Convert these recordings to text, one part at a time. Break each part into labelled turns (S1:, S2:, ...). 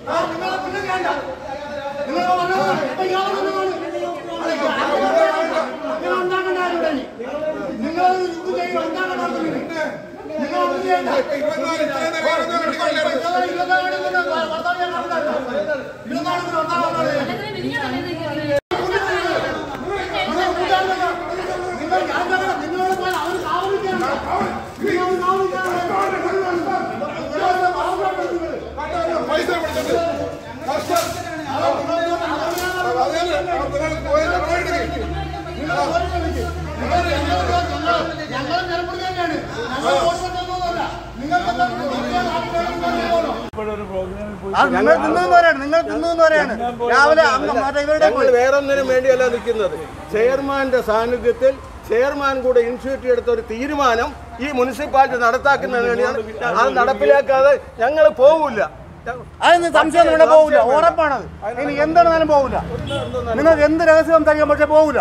S1: ആ, നിങ്ങളെ പിന്നെ വേണ്ട. നിങ്ങൾ വന്നതാണ്. ഇപ്പൊ ഇയാള് വന്നതാണ്. അല്ല, നിങ്ങൾ ഉണ്ടാക്കണ്ട ആരും ഇവിടെ ഇനി. നിങ്ങൾ ഇത് ചെയ്യും ഉണ്ടാക്കണ്ട ആരും ഇനി. നിങ്ങൾ ഒന്നും ചെയ്യണ്ട.
S2: ഇരുപത്തിനാല് ചെയ്യുന്ന കാര്യം ഒന്നും എടുക്കില്ല.
S1: ഇരുപതാറ് ഇരുപതാറ് മണിക്കൂർ ഭർത്താവ് ഞാൻ കണക്കാക്കാം. ഇരുപതാറ് മണിക്കൂർ ഉണ്ടാകാൻ നിങ്ങൾ കൂട്ടാളികളാ. നിങ്ങൾ ഞാൻ പറഞ്ഞത് നിങ്ങളോട് പോലെ അവർ കാവലിക്കാണ്. നിങ്ങൾ കാവലിക്കാണ്.
S2: പൈസ പിടിച്ചിട്ട് കഷ്ടം. അതല്ലേ, ഒരാൾ പോയി നടപടി
S1: ഞങ്ങൾ നിലപ്പെടുക തന്നെയാണ് ഞങ്ങൾ വോട്ട് നിങ്ങൾക്ക് നിങ്ങൾ തിന്നുന്നവരാണ് നിങ്ങൾ തിന്നുന്നവരാണ് രാവിലെ അങ്ങ് മറ്റേ ഇവരുടെ
S3: ഞങ്ങൾ വേറൊന്നിനും വേണ്ടിയല്ല നിൽക്കുന്നത് ചെയർമാന്റെ സാന്നിധ്യത്തിൽ ചെയർമാൻ കൂടെ ഇനിഷ്യേറ്റീവ് എടുത്ത ഒരു തീരുമാനം ഈ മുനിസിപ്പാലിറ്റി നടത്താക്കുന്നതിന് വേണ്ടിയാണ് അത് നടപ്പിലാക്കാതെ ഞങ്ങൾ പോവില്ല
S1: അതിന് സംശയം ഇവിടെ പോകില്ല ഉറപ്പാണത് ഇനി എന്താണെന്നാലും പോകില്ല നിങ്ങൾക്ക് എന്ത് രഹസ്യം സംസാരിക്കാൻ പക്ഷെ പോകില്ല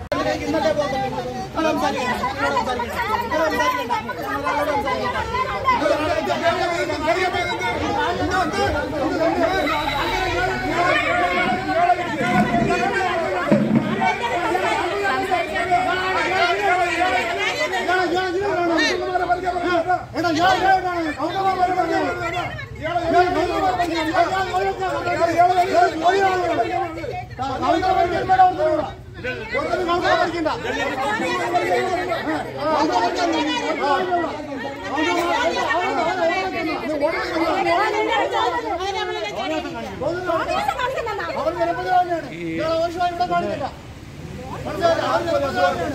S1: അവർ നിരപരാധിയാണ് ഇയാളെ ഒരു ശതമാനം ഇവിടെ കാണിക്കില്ല മനസ്സിലായില്ലേ? അവർ നിരപരാധിയാണ്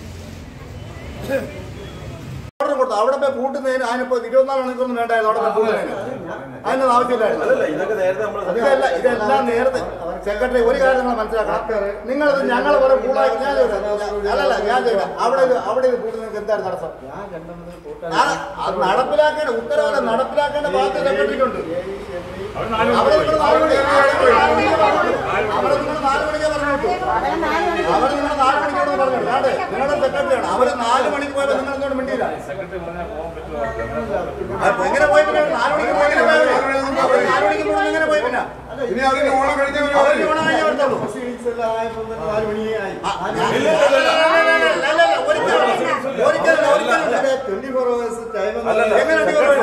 S1: ഓർഡർ കൊടുത്തു അവിടെ പോയി പൂട്ടുന്നതിന് അതിനിപ്പോ ഇരുപത്തിനാല് മണിക്കൂറൊന്നും വേണ്ടായിരുന്നു അവിടെ പോയി പൂട്ടുന്നതിന് അതിനൊന്നും ആവശ്യമില്ലായിരുന്നു ഇതല്ല ഇതെല്ലാം നേരത്തെ സെക്രട്ടറി ഒരു കാര്യം നിങ്ങൾ മനസ്സിലാക്കണം നിങ്ങളിത് ഞങ്ങളെ പോലെ കൂടാക്കി ഞാൻ ചോദിക്കാം. അല്ലല്ല ഞാൻ ചോദിക്കാം അവിടെ ഇത് അവിടെ ഇത് പൂട്ടുന്നതിന് എന്താണ് തടസ്സം ആ, അത് നടപ്പിലാക്കേണ്ട ഉത്തരവാദിത്തം നടപ്പിലാക്കേണ്ട ബാധ്യത സെക്രട്ടറിക്കുണ്ട് അവിടെ നിങ്ങൾ നാല് മണി അവിടെ നിങ്ങൾ നാല് മണിക്കേ പറഞ്ഞു വിട്ടു അവർ നിങ്ങൾ നാല് മണിക്കോട് പറഞ്ഞു അതെ നിങ്ങളുടെ സെക്രട്ടറിയാണ് അവർ നാല് മണിക്ക് പോയപ്പോൾ നിങ്ങൾ എന്തുകൊണ്ട് മിണ്ടിയില്ല അപ്പൊ എങ്ങനെ പോയി പിന്നെ നാല് മണിക്ക് പോയി എങ്ങനെ പോയി അവർ നാല് മണിക്ക് പോയി എങ്ങനെ പോയി പിന്നെ
S2: ഇനി അതിന് ഓണം കഴിഞ്ഞവരോ
S1: അവർ ഇവിടെ കഴിഞ്ഞേ വരത്തുള്ളൂ ആ, ഇല്ല, ഇല്ല, ഇല്ല, ഇല്ല, ഇല്ല, ഇല്ല, ഇല്ല, ഒരിക്കലും ഒരിക്കലും ഒരിക്കലും എങ്ങനെ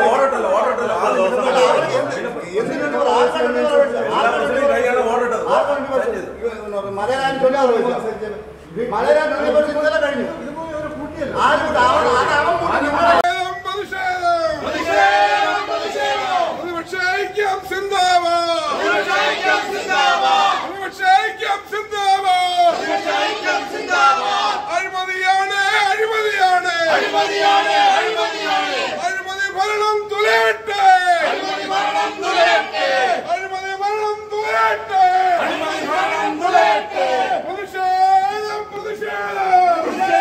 S1: മലയാളം ചൊല്ലാതെ മലയാളം ചൊല്ലിയപ്പോൾ ഇന്നലെ കഴിഞ്ഞു ആരും അവൻ അവൻ നിങ്ങളെ
S2: പ്രതിഷേധം പ്രതിഷേധിക്കാം സിന്ദാബാദ് പ്രതിഷേധിക്കാം സിന്ദാബാദ് അഴിമതിയാണ് അഴിമതിയാണ് അഴിമതി ഭരണം തുലയട്ടെ അഴിമതി ഭരണം തുലയട്ടെ പ്രതിഷേധം പ്രതിഷേധം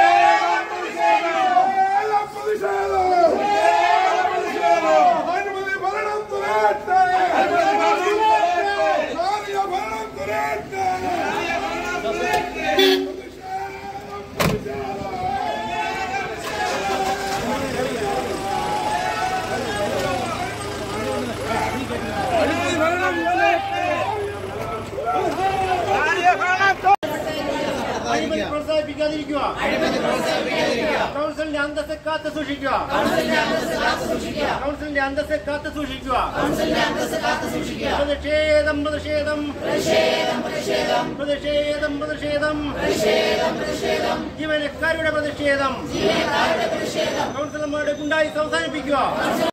S2: പ്രതിഷേധം അഴിമതി ഭരണം തുലയട്ടെ സാരിയ ഭരണം തുലയട്ടെ
S1: അഴിമതി പ്രോത്സാഹിപ്പിക്കാതിരിക്കുക കൗൺസിലിന്റെ അന്തസ്സ് കാത്തു സൂക്ഷിക്കുക കൗൺസിലിന്റെ അന്തസ്സ് കാത്തു സൂക്ഷിക്കുക പ്രതിഷേധം പ്രതിഷേധം പ്രതിഷേധം പ്രതിഷേധം ജീവനക്കാരുടെ പ്രതിഷേധം കൗൺസിലർമാരുടെ ഗുണ്ടായി അവസാനിപ്പിക്കുക